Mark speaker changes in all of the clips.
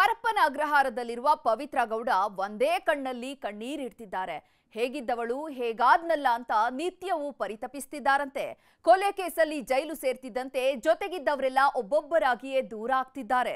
Speaker 1: ಪರಪ್ಪನ ಅಗ್ರಹಾರದಲ್ಲಿರುವ ಪವಿತ್ರ ಗೌಡ ಒಂದೇ ಕಣ್ಣಲ್ಲಿ ಕಣ್ಣೀರಿಡ್ತಿದ್ದಾರೆ ಹೇಗಿದ್ದವಳು ಹೇಗಾದ್ನಲ್ಲ ಅಂತ ನಿತ್ಯವೂ ಪರಿತಪಿಸ್ತಿದ್ದಾರಂತೆ ಕೊಲೆ ಕೇಸಲ್ಲಿ ಜೈಲು ಸೇರ್ತಿದ್ದಂತೆ ಜೊತೆಗಿದ್ದವರೆಲ್ಲ ಒಬ್ಬೊಬ್ಬರಾಗಿಯೇ ದೂರ ಆಗ್ತಿದ್ದಾರೆ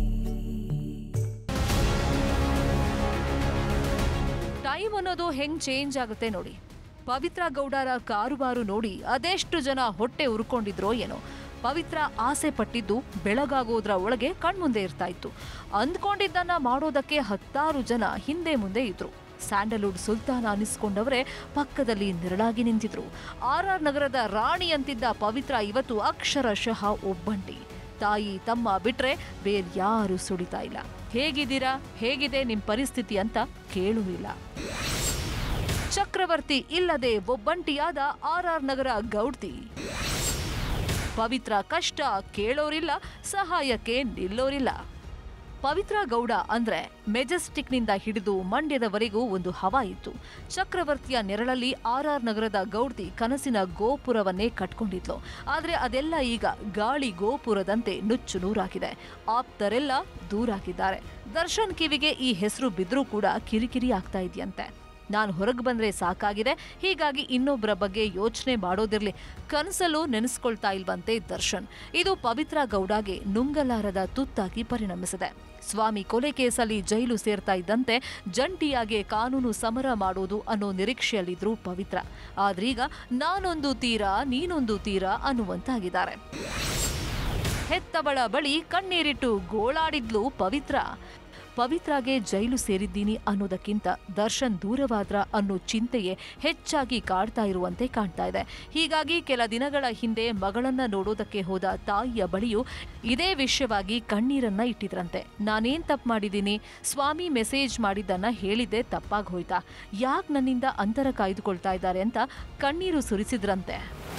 Speaker 2: ಟೈಮ್ ಅನ್ನೋದು ಹೆಂಗ್ ಚೇಂಜ್ ಆಗುತ್ತೆ ನೋಡಿ ಪವಿತ್ರ ಗೌಡರ ಕಾರುಬಾರು ನೋಡಿ ಅದೆಷ್ಟು ಜನ ಹೊಟ್ಟೆ ಉರ್ಕೊಂಡಿದ್ರೋ ಏನೋ ಪವಿತ್ರ ಆಸೆ ಪಟ್ಟಿದ್ದು ಬೆಳಗಾಗೋದ್ರ ಒಳಗೆ ಕಣ್ಮುಂದೆ ಇರ್ತಾ ಇತ್ತು ಅಂದ್ಕೊಂಡಿದ್ದನ್ನ ಮಾಡೋದಕ್ಕೆ ಹತ್ತಾರು ಜನ ಹಿಂದೆ ಮುಂದೆ ಇದ್ರು ಸ್ಯಾಂಡಲ್ವುಡ್ ಸುಲ್ತಾನ ಅನಿಸ್ಕೊಂಡವರೇ ಪಕ್ಕದಲ್ಲಿ ನಿರಳಾಗಿ ನಿಂತಿದ್ರು ಆರ್ ಆರ್ ನಗರದ ರಾಣಿ ಅಂತಿದ್ದ ಪವಿತ್ರ ಇವತ್ತು ಅಕ್ಷರಶಃ ಒಬ್ಬಂಟಿ ತಾಯಿ ತಮ್ಮ ಬಿಟ್ರೆ ಬೇರ್ಯಾರು ಸುಡಿತಾ ಇಲ್ಲ ಹೇಗಿದ್ದೀರಾ ಹೇಗಿದೆ ನಿಮ್ ಪರಿಸ್ಥಿತಿ ಅಂತ ಕೇಳೂ ಇಲ್ಲ ಚಕ್ರವರ್ತಿ ಇಲ್ಲದೆ ಒಬ್ಬಂಟಿಯಾದ ಆರ್ ಆರ್ ನಗರ ಗೌಡ್ತಿ ಪವಿತ್ರ ಕಷ್ಟ ಕೇಳೋರಿಲ್ಲ ಸಹಾಯಕ್ಕೆ ನಿಲ್ಲೋರಿಲ್ಲ ಪವಿತ್ರ ಗೌಡ ಅಂದ್ರೆ ಮೆಜೆಸ್ಟಿಕ್ನಿಂದ ಹಿಡಿದು ಮಂಡ್ಯದವರೆಗೂ ಒಂದು ಹವಾ ಇತ್ತು ಚಕ್ರವರ್ತಿಯ ನೆರಳಲ್ಲಿ ಆರ್ ಆರ್ ನಗರದ ಗೌಡ್ತಿ ಕನಸಿನ ಗೋಪುರವನ್ನೇ ಕಟ್ಕೊಂಡಿದ್ಲು ಆದ್ರೆ ಅದೆಲ್ಲ ಈಗ ಗಾಳಿ ಗೋಪುರದಂತೆ ನುಚ್ಚು ನೂರಾಗಿದೆ ಆಪ್ತರೆಲ್ಲ ದೂರಾಗಿದ್ದಾರೆ ದರ್ಶನ್ ಕಿವಿಗೆ ಈ ಹೆಸರು ಬಿದ್ರೂ ಕೂಡ ಕಿರಿಕಿರಿ ಆಗ್ತಾ ಇದೆಯಂತೆ ನಾನು ಹೊರಗೆ ಬಂದ್ರೆ ಸಾಕಾಗಿದೆ ಹೀಗಾಗಿ ಇನ್ನೊಬ್ಬರ ಬಗ್ಗೆ ಯೋಚನೆ ಮಾಡೋದಿರ್ಲಿ ಕನಸಲ್ಲೂ ನೆನೆಸ್ಕೊಳ್ತಾ ಇಲ್ವಂತೆ ದರ್ಶನ್ ಇದು ಪವಿತ್ರ ಗೌಡಗೆ ನುಂಗಲಾರದ ತುತ್ತಾಗಿ ಪರಿಣಮಿಸಿದೆ ಸ್ವಾಮಿ ಕೊಲೆ ಕೇಸಲ್ಲಿ ಜೈಲು ಸೇರ್ತಾ ಇದ್ದಂತೆ ಜಂಟಿಯಾಗಿ ಕಾನೂನು ಸಮರ ಮಾಡೋದು ಅನ್ನೋ ನಿರೀಕ್ಷೆಯಲ್ಲಿದ್ರು ಪವಿತ್ರ ಆದ್ರೀಗ ನಾನೊಂದು ತೀರ ನೀನೊಂದು ತೀರ ಅನ್ನುವಂತಾಗಿದ್ದಾರೆ ಹೆತ್ತವಳ ಬಳಿ ಕಣ್ಣೀರಿಟ್ಟು ಗೋಳಾಡಿದ್ಲು ಪವಿತ್ರ ಪವಿತ್ರಾಗೆ ಜೈಲು ಸೇರಿದ್ದೀನಿ ಅನ್ನೋದಕ್ಕಿಂತ ದರ್ಶನ್ ದೂರವಾದ್ರ ಅನ್ನೋ ಚಿಂತೆಯೇ ಹೆಚ್ಚಾಗಿ ಕಾಡ್ತಾ ಇರುವಂತೆ ಕಾಣ್ತಾ ಇದೆ ಹೀಗಾಗಿ ಕೆಲ ದಿನಗಳ ಹಿಂದೆ ಮಗಳನ್ನ ನೋಡೋದಕ್ಕೆ ಹೋದ ತಾಯಿಯ ಬಳಿಯೂ ಇದೇ ವಿಷಯವಾಗಿ ಕಣ್ಣೀರನ್ನ ಇಟ್ಟಿದ್ರಂತೆ ನಾನೇನ್ ತಪ್ಪು ಮಾಡಿದ್ದೀನಿ ಸ್ವಾಮಿ ಮೆಸೇಜ್ ಮಾಡಿದ್ದನ್ನ ಹೇಳಿದ್ದೆ ತಪ್ಪಾಗಿ ಹೋಯ್ತಾ ಯಾಕೆ ನನ್ನಿಂದ ಅಂತರ ಕಾಯ್ದುಕೊಳ್ತಾ ಇದ್ದಾರೆ ಅಂತ ಕಣ್ಣೀರು ಸುರಿಸಿದ್ರಂತೆ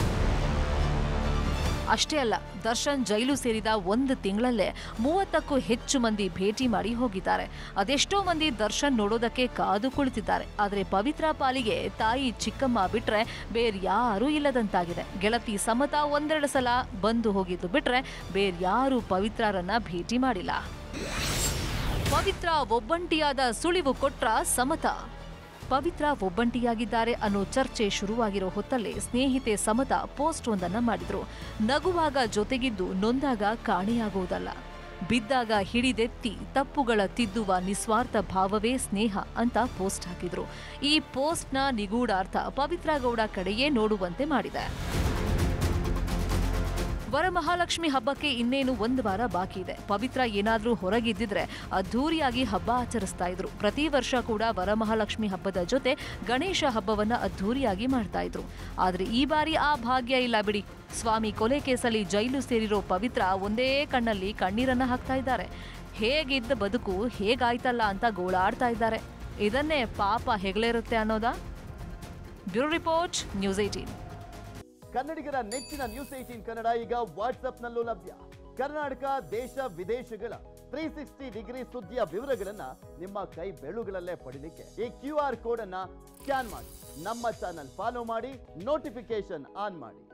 Speaker 2: ಅಷ್ಟೇ ಅಲ್ಲ ದರ್ಶನ್ ಜೈಲು ಸೇರಿದ ಒಂದು ತಿಂಗಳಲ್ಲೇ ಮೂವತ್ತಕ್ಕೂ ಹೆಚ್ಚು ಮಂದಿ ಭೇಟಿ ಮಾಡಿ ಹೋಗಿದ್ದಾರೆ ಅದೆಷ್ಟೋ ಮಂದಿ ದರ್ಶನ್ ನೋಡೋದಕ್ಕೆ ಕಾದು ಕುಳಿತಿದ್ದಾರೆ ಆದರೆ ಪವಿತ್ರ ಪಾಲಿಗೆ ತಾಯಿ ಚಿಕ್ಕಮ್ಮ ಬಿಟ್ರೆ ಬೇರ್ಯಾರೂ ಇಲ್ಲದಂತಾಗಿದೆ ಗೆಳತಿ ಸಮತಾ ಒಂದೆರಡು ಸಲ ಬಂದು ಹೋಗಿದ್ದು ಬಿಟ್ರೆ ಬೇರ್ಯಾರೂ ಪವಿತ್ರರನ್ನ ಭೇಟಿ ಮಾಡಿಲ್ಲ ಪವಿತ್ರ ಒಬ್ಬಂಟಿಯಾದ ಸುಳಿವು ಕೊಟ್ರ ಸಮತಾ ಪವಿತ್ರ ಒಬ್ಬಂಟಿಯಾಗಿದ್ದಾರೆ ಅನ್ನೋ ಚರ್ಚೆ ಶುರುವಾಗಿರೋ ಹೊತ್ತಲ್ಲೇ ಸ್ನೇಹಿತೆ ಸಮತಾ ಪೋಸ್ಟ್ ಒಂದನ್ನ ಮಾಡಿದ್ರು ನಗುವಾಗ ಜೊತೆಗಿದ್ದು ನೊಂದಾಗ ಕಾಣೆಯಾಗುವುದಲ್ಲ ಬಿದ್ದಾಗ ಹಿಡಿದೆತ್ತಿ ತಪ್ಪುಗಳ ತಿದ್ದುವ ನಿಸ್ವಾರ್ಥ ಭಾವವೇ ಸ್ನೇಹ ಅಂತ ಪೋಸ್ಟ್ ಹಾಕಿದ್ರು ಈ ಪೋಸ್ಟ್ನ ನಿಗೂಢಾರ್ಥ ಪವಿತ್ರ ಗೌಡ ಕಡೆಯೇ ನೋಡುವಂತೆ ಮಾಡಿದೆ ವರಮಹಾಲಕ್ಷ್ಮಿ ಹಬ್ಬಕ್ಕೆ ಇನ್ನೇನು ಒಂದು ವಾರ ಬಾಕಿ ಇದೆ ಪವಿತ್ರ ಏನಾದ್ರೂ ಹೊರಗಿದ್ದಿದ್ರೆ ಅದ್ಧೂರಿಯಾಗಿ ಹಬ್ಬ ಆಚರಿಸ್ತಾ ಇದ್ರು ಪ್ರತಿ ವರ್ಷ ಕೂಡ ವರಮಹಾಲಕ್ಷ್ಮಿ ಹಬ್ಬದ ಜೊತೆ ಗಣೇಶ ಹಬ್ಬವನ್ನ ಅದ್ಧೂರಿಯಾಗಿ ಮಾಡ್ತಾ ಇದ್ರು ಆದ್ರೆ ಈ ಬಾರಿ ಆ ಭಾಗ್ಯ ಇಲ್ಲ ಬಿಡಿ ಸ್ವಾಮಿ ಕೊಲೆ ಕೇಸಲ್ಲಿ ಜೈಲು ಸೇರಿರೋ ಪವಿತ್ರ ಒಂದೇ ಕಣ್ಣಲ್ಲಿ ಕಣ್ಣೀರನ್ನ ಹಾಕ್ತಾ ಇದ್ದಾರೆ ಹೇಗಿದ್ದ ಬದುಕು ಹೇಗಾಯ್ತಲ್ಲ ಅಂತ ಗೋಳಾಡ್ತಾ ಇದ್ದಾರೆ ಇದನ್ನೇ ಪಾಪ ಹೆಗಲೇರುತ್ತೆ ಅನ್ನೋದಾ ಬ್ಯೂರೋ ರಿಪೋರ್ಟ್ ನ್ಯೂಸ್ ಏಟೀನ್
Speaker 3: ಕನ್ನಡಿಗರ ನೆಚ್ಚಿನ ನ್ಯೂಸ್ ಏಟೀನ್ ಕನ್ನಡ ಈಗ ವಾಟ್ಸ್ಆಪ್ನಲ್ಲೂ ಲಭ್ಯ ಕರ್ನಾಟಕ ದೇಶ ವಿದೇಶಗಳ ತ್ರೀ ಸಿಕ್ಸ್ಟಿ ಡಿಗ್ರಿ ಸುದ್ದಿಯ ವಿವರಗಳನ್ನ ನಿಮ್ಮ ಕೈ ಬೆಳುಗಳಲ್ಲೇ ಪಡಿಲಿಕ್ಕೆ ಈ ಕ್ಯೂ ಆರ್ ಕೋಡ್ ಅನ್ನ ಸ್ಕ್ಯಾನ್ ಮಾಡಿ ನಮ್ಮ ಚಾನಲ್ ಫಾಲೋ ಮಾಡಿ ನೋಟಿಫಿಕೇಶನ್ ಆನ್ ಮಾಡಿ